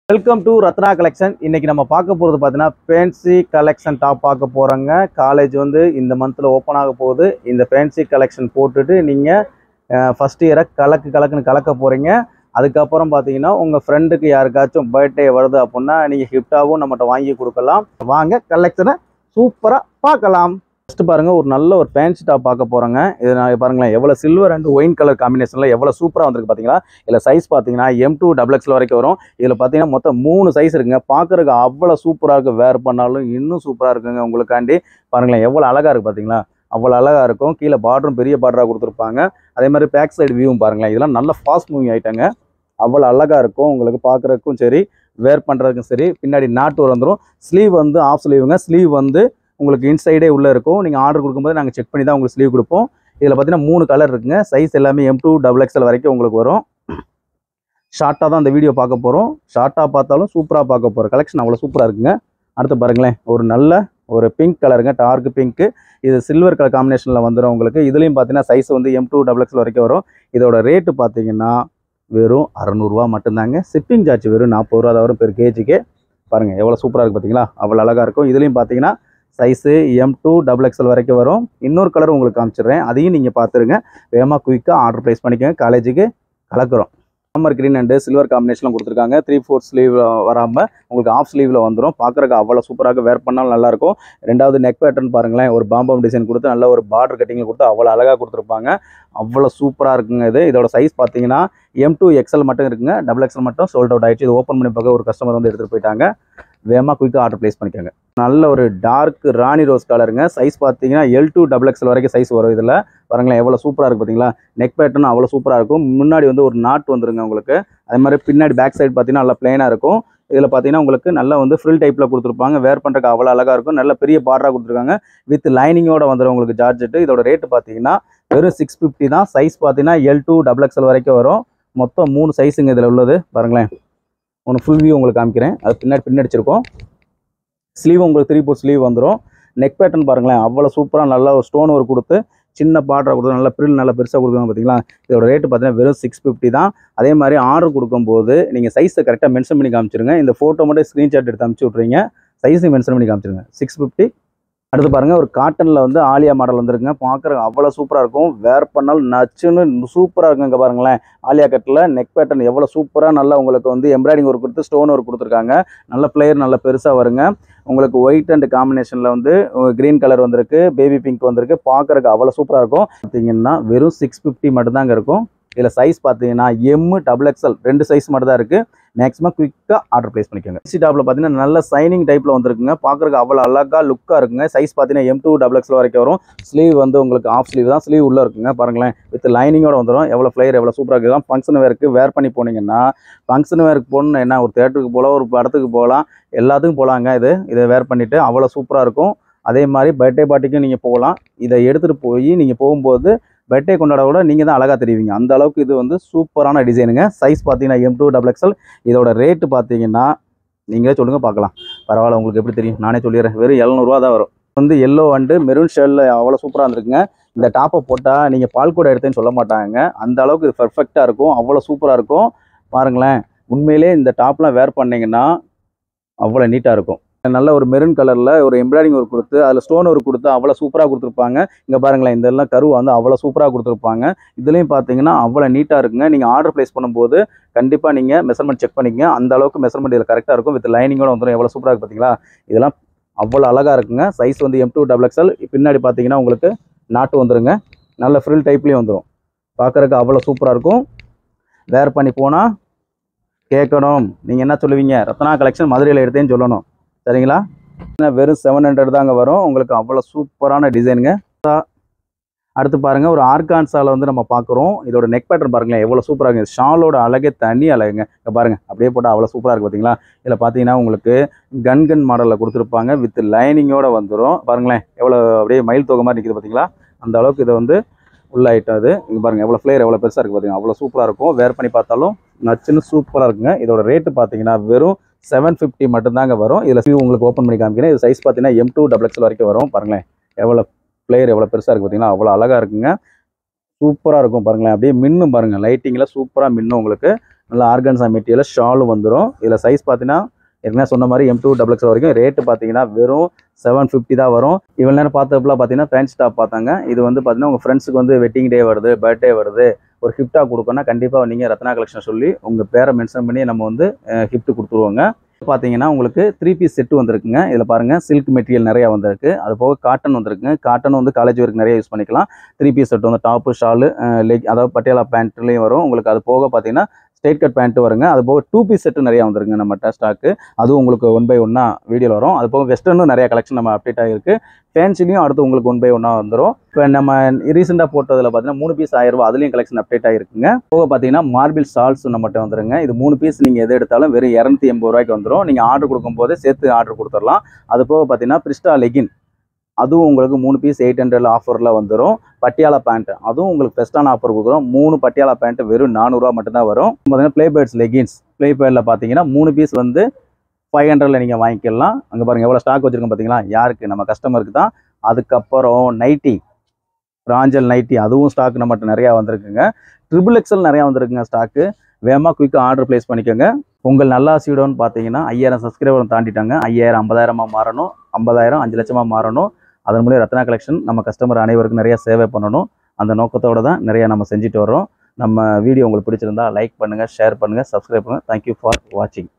welcome to Ratna collection இன்னைக்கு நம்ம பார்க்க போகிறது பார்த்தீங்கன்னா ஃபேன்சி கலெக்ஷன் டாப் பார்க்க போகிறோங்க காலேஜ் வந்து இந்த மந்தில் ஓப்பன் ஆக போகுது இந்த ஃபேன்சி கலெக்ஷன் போட்டுட்டு நீங்கள் ஃபஸ்ட் இயரை கலக்கு கலக்குன்னு கலக்க போகிறீங்க அதுக்கப்புறம் பார்த்தீங்கன்னா உங்கள் ஃப்ரெண்டுக்கு யாருக்காச்சும் பர்த்டே வருது அப்படின்னா நீங்கள் கிஃப்டாகவும் நம்மகிட்ட வாங்கி கொடுக்கலாம் வாங்க கலெக்ஷனை சூப்பராக பார்க்கலாம் ஃபஸ்ட்டு பாருங்கள் ஒரு நல்ல ஒரு ஃபேன்சி டாப் பார்க்க போகிறோங்க இது நான் பாருங்களேன் எவ்வளோ சில்வர் அண்ட் ஒயின் கலர் காம்பினேஷனில் எவ்வளோ சூப்பராக வந்திருக்கு பார்த்தீங்களா இதில் சைஸ் பார்த்தீங்கன்னா எம் டூ டபுள் எக்ஸ்எல் வரைக்கும் வரும் இதில் பார்த்தீங்கன்னா மொத்தம் மூணு சைஸ் இருக்குங்க பார்க்குறதுக்கு அவ்வளோ சூப்பராக இருக்குது வேர் பண்ணாலும் இன்னும் சூப்பராக இருக்குங்க உங்களுக்காண்டி பாருங்களேன் எவ்வளோ அழகாக இருக்குது பார்த்தீங்களா அவ்வளோ அழகாக இருக்கும் கீழே பார்டரும் பெரிய பார்டராக கொடுத்துருப்பாங்க அதே மாதிரி பேக் சைடு வியூவும் பாருங்களேன் இதெல்லாம் நல்ல ஃபாஸ்ட் மூவிங் ஆயிட்டாங்க அவ்வளோ அழகாக இருக்கும் உங்களுக்கு பார்க்குறதுக்கும் சரி வேர் பண்ணுறதுக்கும் சரி பின்னாடி நாட்டு வந்துடும் ஸ்லீவ் வந்து ஆஃப் ஸ்லீவுங்க ஸ்லீவ் வந்து உங்களுக்கு இன்சைடே உள்ளே இருக்கும் நீங்கள் ஆர்டர் கொடுக்கும்போது நாங்கள் செக் பண்ணி தான் உங்களுக்கு ஸ்லீவ் கொடுப்போம் இதில் பார்த்தீங்கன்னா மூணு கலர் இருக்குங்க சைஸ் எல்லாமே எம் டூ டபுள் எக்ஸ்எல் வரைக்கும் உங்களுக்கு வரும் ஷார்ட்டாக தான் அந்த வீடியோ பார்க்க போகிறோம் ஷார்ட்டாக பார்த்தாலும் சூப்பராக பார்க்க போகிறோம் கலெக்ஷன் அவ்வளோ சூப்பராக இருக்குங்க அடுத்து பாருங்களேன் ஒரு நல்ல ஒரு பிங்க் கலருங்க டார்க் பிங்க்கு இது சில்வர் கலர் காம்பினேஷனில் வந்துடும் உங்களுக்கு இதுலேயும் பார்த்தீங்கன்னா சைஸ் வந்து எம் டூ டபுள் எக்ஸ்எல் வரைக்கும் வரும் இதோட ரேட்டு பார்த்தீங்கன்னா வெறும் அறநூறுவா மட்டும்தாங்க ஷிப்பிங் சார்ஜ் வெறும் நாற்பது ரூபா தான் வரும் பெர் கேஜிக்கு பாருங்கள் எவ்வளோ சூப்பராக இருக்குது பார்த்தீங்களா அவ்வளோ அழகாக இருக்கும் இதுலேயும் பார்த்தீங்கன்னா size M to double XL வரைக்கும் வரும் இன்னொரு கலர் உங்களுக்கு காமிச்சிடுறேன் அதையும் நீங்கள் பார்த்துருங்க வேகமாக குயிக்காக ஆர்டர் ப்ளேஸ் பண்ணிக்கோங்க காலேஜுக்கு கலக்குறோம் சம்மர் கிரீன் அண்டு சில்வர் காம்பினேஷனில் கொடுத்துருக்காங்க த்ரீ ஃபோர்த் ஸ்லீவ் வராமல் உங்களுக்கு ஆஃப் ஸ்லீவில் வந்துடும் பார்க்குறக்கு அவ்வளோ சூப்பராக வேர் பண்ணாலும் நல்லாயிருக்கும் ரெண்டாவது நெக் பேட்டர்ன் பாருங்களேன் ஒரு பாம்பம் டிசைன் கொடுத்து நல்ல ஒரு பார்டர் கட்டிங்கில் கொடுத்து அவ்வளோ அழகாக கொடுத்துருப்பாங்க அவ்வளோ சூப்பராக இருக்குங்க இது இதோட சைஸ் பார்த்தீங்கன்னா எம் டூ எக்ஸ்எல் மட்டும் இருக்குங்க டபுள் எக்ஸ்எல் மட்டும் சோல்ட் அவுட் ஆயிடுச்சு இது ஓப்பன் பண்ணி பார்க்க ஒரு கஸ்டமர் வந்து எடுத்துகிட்டு போயிட்டாங்க வேகமாக குயிக்காக ஆர்டர் ப்ளேஸ் பண்ணிக்கோங்க நல்ல ஒரு டார்க் ராணி ரோஸ் கலருங்க சைஸ் பார்த்தீங்கன்னா எல் டூ டபுள் எக்ஸ்எல் வரைக்கும் சைஸ் வரும் இதில் பாருங்களேன் எவ்வளோ சூப்பராக இருக்குது பார்த்தீங்களா நெக் பேட்டர்ன் அவ்வளோ சூப்பராக இருக்கும் முன்னாடி வந்து ஒரு நாட் வந்துருங்க உங்களுக்கு அதே மாதிரி பின்னாடி பேக் சைடு பார்த்தீங்கன்னா நல்லா பிளைனாக இருக்கும் இதில் பார்த்தீங்கன்னா உங்களுக்கு நல்லா வந்து ஃப்ரில் டைப்பில் கொடுத்துருப்பாங்க வேர் பண்ணுறதுக்கு அவ்வளோ அழகாக இருக்கும் நல்ல பெரிய பார்டராக கொடுத்துருக்காங்க வித் லைனிங்கோட வந்துடும் உங்களுக்கு ஜார்ஜெட்டு இதோட ரேட்டு பார்த்தீங்கன்னா வெறும் சிக்ஸ் ஃபிஃப்டி தான் சைஸ் பார்த்தீங்கன்னா எல் டூ டபுள் எக்ஸ்எல் வரைக்கும் வரும் மொத்தம் மூணு சைஸுங்க இதில் உள்ளது பாருங்களேன் ஒன்று ஃபுல் வியூ உங்களுக்கு காமிக்கிறேன் அது பின்னாடி பின்னடிச்சிருக்கோம் ஸ்லீவ் உங்களுக்கு த்ரீ ஃபோர் ஸ்லீவ் வந்துடும் நெக் பேட்டர்ன் பாருங்களேன் அவ்வளோ சூப்பராக நல்லா ஒரு ஸ்டோன் ஒர்க் கொடுத்து சின்ன பார்டரை கொடுத்து நல்லா பிரில் நல்லா பெருசாக கொடுக்குறாங்க பார்த்தீங்களா இதோட ரேட்டு பார்த்தீங்கன்னா வெறும் சிக்ஸ் ஃபிஃப்டி தான் அதே மாதிரி ஆர்டர் கொடுக்கும்போது நீங்கள் சைஸை கரெக்டாக மென்ஷன் பண்ணி காமிச்சிருங்க இந்த ஃபோட்டோ மட்டும் ஸ்க்ரீன்ஷாட் எடுத்து அனுப்பிச்சி விட்றீங்க சைஸை மென்ஷன் பண்ணி காமிச்சிருங்க சிக்ஸ் ஃபிஃப்டி அடுத்து பாருங்க ஒரு காட்டனில் வந்து ஆலியா மாடல் வந்துருங்க பார்க்குற அவ்வளோ சூப்பராக இருக்கும் வேர் பண்ணாலும் நச்சுன்னு சூப்பராக இருக்கும் இங்கே பாருங்களேன் ஆலியா கட்டில் நெக் பேட்டர்ன் எவ்வளோ சூப்பராக நல்லா உங்களுக்கு வந்து எம்ப்ராய்டிங் ஒர்க் கொடுத்து ஸ்டோன் ஒர்க் கொடுத்துருக்காங்க நல்ல பிளேயர் நல்ல பெருசாக வருங்க உங்களுக்கு ஒயிட் அண்ட் காம்பினேஷனில் வந்து க்ரீன் கலர் வந்திருக்கு பேபி பிங்க் வந்திருக்கு பார்க்குறக்கு அவ்வளோ சூப்பராக இருக்கும் பார்த்தீங்கன்னா வெறும் சிக்ஸ் ஃபிஃப்டி மட்டும்தாங்க இருக்கும் இதில் சைஸ் பார்த்தீங்கன்னா எம் டபுள் எக்ஸ்எல் ரெண்டு சைஸ் மட்டும் தான் இருக்குது மேக்ஸிமம் குயிக்காக ஆர்டர் ப்ளேஸ் பண்ணிக்கோங்க சி டாப்பில் பார்த்தீங்கன்னா நல்ல சைனிங் டைப்பில் வந்துருக்குங்க பார்க்குறக்கு அவ்வளோ அழகாக லுக்காக இருக்குங்க சைஸ் பார்த்தீங்கன்னா எம் டூ டபுள் எக்ஸ்எல் வரைக்கும் வரும் ஸ்லீவ் வந்து உங்களுக்கு ஆஃப் ஸ்லீவ் தான் ஸ்லீவ் உள்ளே இருக்குங்க பாருங்களேன் வித் லைனிங்கோட வந்துடும் எவ்வளோ ஃப்ளையர் எவ்வளோ சூப்பராக இருக்குது ஃபங்க்ஷன் வேருக்கு வேர் பண்ணி போனீங்கன்னா ஃபங்க்ஷன் வேருக்கு போகணுன்னு என்ன ஒரு தேட்டருக்கு போகலாம் ஒரு படத்துக்கு போகலாம் எல்லாத்துக்கும் போகலாங்க இது இதை வேர் பண்ணிவிட்டு அவ்வளோ சூப்பராக இருக்கும் அதே மாதிரி பர்த்டே பார்ட்டிக்கும் நீங்கள் போகலாம் இதை எடுத்துகிட்டு போய் நீங்கள் போகும்போது பர்த்டே கொண்டாட கூட நீங்கள் தான் அழகாக தெரிவிங்க அந்த அளவுக்கு இது வந்து சூப்பரான டிசைனுங்க சைஸ் பார்த்தீங்கன்னா எம் டூ டபுள் எக்ஸ்எல் இதோட ரேட்டு பார்த்தீங்கன்னா நீங்களே சொல்லுங்கள் பார்க்கலாம் பரவாயில்ல உங்களுக்கு எப்படி தெரியும் நானே சொல்லிடுறேன் வெறும் எழுநூறுவா தான் வரும் வந்து எல்லோ அண்டு மெரூன் ஷேடில் அவ்வளோ சூப்பராக இருந்திருக்குங்க இந்த டாப்பை போட்டால் நீங்கள் பால் கூட எடுத்தேன்னு சொல்ல மாட்டாங்க அந்த அளவுக்கு இது பர்ஃபெக்டாக இருக்கும் அவ்வளோ சூப்பராக இருக்கும் பாருங்களேன் உண்மையிலே இந்த டாப்லாம் வேர் பண்ணீங்கன்னா அவ்வளோ நீட்டாக இருக்கும் நல்ல ஒரு மெரூன் கலரில் ஒரு எம்ப்ராய்டிங் ஒர்க் கொடுத்து அதில் ஸ்டோன் ஒர்க் கொடுத்து அவ்வளோ சூப்பராக கொடுத்துருப்பாங்க இங்கே பாருங்களேன் இதெல்லாம் கருவு வந்து அவ்வளோ சூப்பராக கொடுத்துருப்பாங்க இதுலேயும் பார்த்தீங்கன்னா அவ்வளோ நீட்டாக இருக்குங்க நீங்கள் ஆர்டர் ப்ளேஸ் பண்ணும்போது கண்டிப்பாக நீங்கள் மெஷர்மெண்ட் செக் பண்ணிக்கங்க அந்த அளவுக்கு மெஷர்மெண்ட் இதில் கரெக்டாக இருக்கும் வித் லைனிங்கோட வந்துடும் எவ்வளோ சூப்பராக இருக்கு பார்த்தீங்களா இதெல்லாம் அவ்வளோ அழகாக இருக்குங்க சைஸ் வந்து எம் டூ டபுள் எக்ஸ்எல் பின்னாடி பார்த்தீங்கன்னா உங்களுக்கு நாட்டு வந்துருங்க நல்ல ஃப்ரில் டைப்லேயும் வந்துடும் பார்க்குறக்கு அவ்வளோ சூப்பராக இருக்கும் வேர் பண்ணி போனால் கேட்கணும் நீங்கள் என்ன சொல்லுவீங்க ரத்னா கலெக்ஷன் மதுரையில் எடுத்தேன்னு சொல்லணும் சரிங்களா வெறும் செவன் ஹண்ட்ரட் தாங்க வரும் உங்களுக்கு அவ்வளோ சூப்பரான டிசைனுங்க அடுத்து பாருங்க ஒரு ஆர்கான்ஸால வந்து நம்ம பார்க்குறோம் இதோட நெக் பேட்டர்ன் பாருங்களேன் எவ்வளோ சூப்பராக இருக்குது ஷாலோட அழகே தனி அழகுங்க இங்கே பாருங்க அப்படியே போட்டால் அவ்வளோ சூப்பராக இருக்குது பார்த்தீங்களா இதில் பார்த்தீங்கன்னா உங்களுக்கு கன் கன் மாடலில் கொடுத்துருப்பாங்க வித் லைனிங்கோட வந்துடும் பாருங்களேன் எவ்வளோ அப்படியே மயில் தொகை மாதிரி நிற்கிது பார்த்தீங்களா அந்த அளவுக்கு இதை வந்து உள்ள ஐட்டம் அது இங்கே பாருங்கள் எவ்வளோ ஃப்ளேயர் எவ்வளோ பெருசாக இருக்குது பார்த்தீங்கன்னா அவ்வளோ சூப்பராக இருக்கும் வேர் பண்ணி பார்த்தாலும் நச்சுன்னு சூப்பராக இருக்குங்க இதோட ரேட்டு பார்த்தீங்கன்னா வெறும் செவன் ஃபிஃப்டி மட்டும்தாங்க வரும் இதில் ஸ்லீவ் உங்களுக்கு ஓப்பன் பண்ணி காமிக்கிறேன் இது சைஸ் பார்த்தீங்கன்னா எம் டூ டபுள் எக்ஸ்எல் வரைக்கும் வரும் பாருங்களேன் எவ்வளோ பிளேயர் எவ்வளோ பெருசாக இருக்குது பார்த்தீங்கன்னா அவ்வளோ அழகாக இருக்குங்க சூப்பராக இருக்கும் பாருங்களேன் அப்படியே மின்னும் பாருங்கள் லைட்டிங்கில் சூப்பராக மின்னும் உங்களுக்கு நல்லா ஆர்கன்ஸா மெட்டீரியல் ஷாலும் வந்துடும் இதில் சைஸ் பார்த்தீங்கன்னா ஏற்கனவே சொன்ன மாதிரி எம் டூ டபுள் எக்ஸ் வரைக்கும் ரேட்டு பார்த்தீங்கன்னா வெறும் செவன் ஃபிஃப்டி தான் வரும் இவ்வளோ நேரம் பார்த்தப்பலாம் பார்த்தீங்கன்னா ஃபேன்சி டாப் பார்த்தாங்க இது வந்து பார்த்தீங்கன்னா உங்கள் ஃப்ரெண்ட்ஸுக்கு வந்து வெட்டிங் டே வருது பர்த்டே வருது ஒரு கிஃப்டாக கொடுக்கணும்னா கண்டிப்பாக நீங்கள் ரத்னா கலெக்ஷன் சொல்லி உங்கள் பேரை மென்ஷன் பண்ணி நம்ம வந்து கிஃப்ட் கொடுத்துருவோங்க பார்த்தீங்கன்னா உங்களுக்கு த்ரீ பீஸ் செட்டு வந்திருக்குங்க இதில் பாருங்கள் சில்க் மெட்டீரியல் நிறையா வந்திருக்கு அது போக காட்டன் வந்திருக்குங்க காட்டன் வந்து காலேஜ் வரைக்கும் நிறைய யூஸ் பண்ணிக்கலாம் த்ரீ பீஸ் செட் வந்து டாப்பு ஷாலு லெக் அதாவது பட்டியாலா பேண்ட்லேயும் வரும் உங்களுக்கு அது போக பார்த்தீங்கன்னா ஸ்ட்ரெயிட் கட் பேண்ட் வருங்க அது போக டூ பீஸ் செட்டு நிறையா வந்துருங்க நம்மகிட்ட ஸ்டாக்கு அதுவும் உங்களுக்கு ஒன் பை ஒன்னாக வீடியோவில் வரும் அது போக வெஸ்டர்னும் நிறைய கலெக்ஷன் நம்ம அப்டேட் ஆகிருக்கு ஃபேன்சிலையும் அடுத்து உங்களுக்கு ஒன் பை ஒன்னாக வந்துடும் இப்போ நம்ம ரீசெண்டாக போட்டதில் பார்த்தீங்கன்னா மூணு பீஸ் ஆயிரம் ரூபாய் அதுலேயும் கலெக்ஷன் அப்டேட் ஆகிருக்குங்க போக பார்த்தீங்கன்னா மார்பிள் சால்ஸ் நம்மகிட்ட வந்துருங்க இது மூணு பீஸ் நீங்கள் எது எடுத்தாலும் வெறும் இரநூத்தி எண்பது ரூபாய்க்கு வந்துடும் நீங்கள் ஆர்டர் கொடுக்கும்போதே சேர்த்து ஆர்டர் கொடுத்துடலாம் அது போக பார்த்தீங்கன்னா பிரிஸ்டா லெகின் அதுவும் உங்களுக்கு மூணு பீஸ் எயிட் ஹண்ட்ரட்ல ஆஃபரில் வந்துடும் பட்டியாலா பேண்ட் அதுவும் உங்களுக்கு பெஸ்ட்டான ஆஃபர் கொடுக்குறோம் மூணு பட்டியாலா பேண்ட் வெறும் நானூறுரூவா மட்டும்தான் வரும் பார்த்தீங்கன்னா ப்ளே பேர்ட்ஸ் லெகின்ஸ் ப்ளே பேர்டில் பார்த்தீங்கன்னா மூணு பீஸ் வந்து ஃபைவ் ஹண்ட்ரட்ல நீங்கள் வாங்கிக்கலாம் அங்கே பாருங்கள் எவ்வளோ ஸ்டாக் வச்சுருக்கோம் பார்த்தீங்களா யாருக்கு நம்ம கஸ்டமருக்கு தான் அதுக்கப்புறம் நைட்டி ராஞ்சல் நைட்டி அதுவும் ஸ்டாக் நம்மகிட்ட நிறையா வந்திருக்குங்க ட்ரிபிள் எக்ஸல் நிறையா வந்திருக்குங்க ஸ்டாக்கு வேகமாக குயிக்காக ஆர்டர் ப்ளேஸ் பண்ணிக்கோங்க உங்கள் நல்லாசியோடன்னு பார்த்தீங்கன்னா ஐயாயிரம் சப்ஸ்கிரைபர் தாண்டிட்டாங்க ஐயாயிரம் ஐம்பதாயிரமாக மாறணும் ஐம்பதாயிரம் அஞ்சு லட்சமாக மாறணும் அதன் மூலியம் ரத்னா கலெக்ஷன் நம்ம கஸ்டமர் அனைவருக்கும் நிறைய சேவை பண்ணணும் அந்த நோக்கத்தோடு தான் நிறைய நம்ம செஞ்சுட்டு வரோம் நம்ம வீடியோ உங்களுக்கு பிடிச்சிருந்தா லைக் பண்ணுங்கள் ஷேர் பண்ணுங்கள் சப்ஸ்கிரைப் பண்ணுங்கள் தேங்க்யூ ஃபார் வாட்சிங்